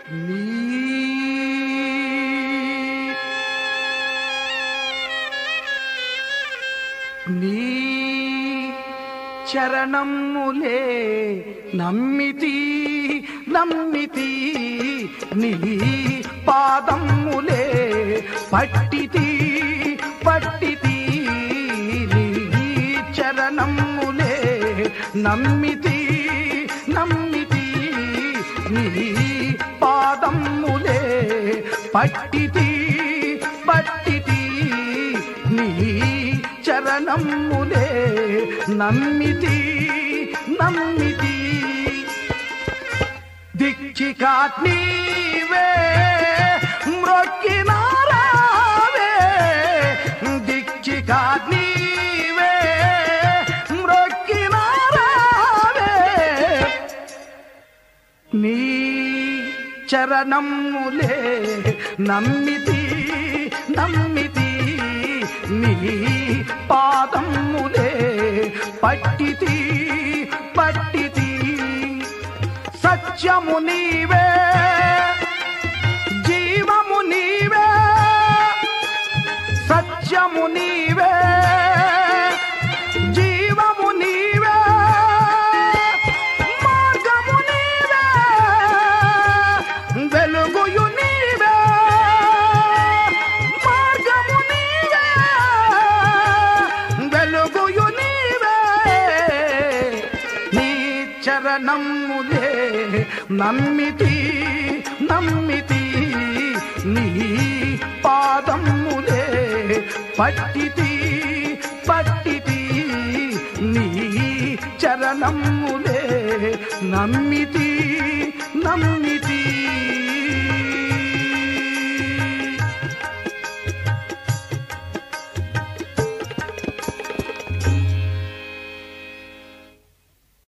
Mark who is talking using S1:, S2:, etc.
S1: నీ నీ చరణములే నమ్మితి నమ్మితి నీ పాదములే పట్టితి పట్టితి నీ చరణములే నమ్మితి నమ్మితి నీ పాదములే పట్టితి పట్టితి నీ చరణములే నమ్మితి నమ్మితి దిక్షికాట్ నీవే మ్రొక్కినారావే దిక్షికాట్ నీవే మ్రొక్కినారావే నీ చరణములే నమ్మితి నమ్మితి నీ పాదములే పట్టితి పట్టితి సత్యము నీవే జీవము నీవే సత్యము నీవే జీవము నీవే మార్గము నీవే వెలుగుయు నీవే మార్గము నీవే వెలుగుయు నీవే నీ చరణములే నమ్మితి నమ్మితి నీ పాదములే పట్టితి పట్టితి నీ చరణములే నమ్మితి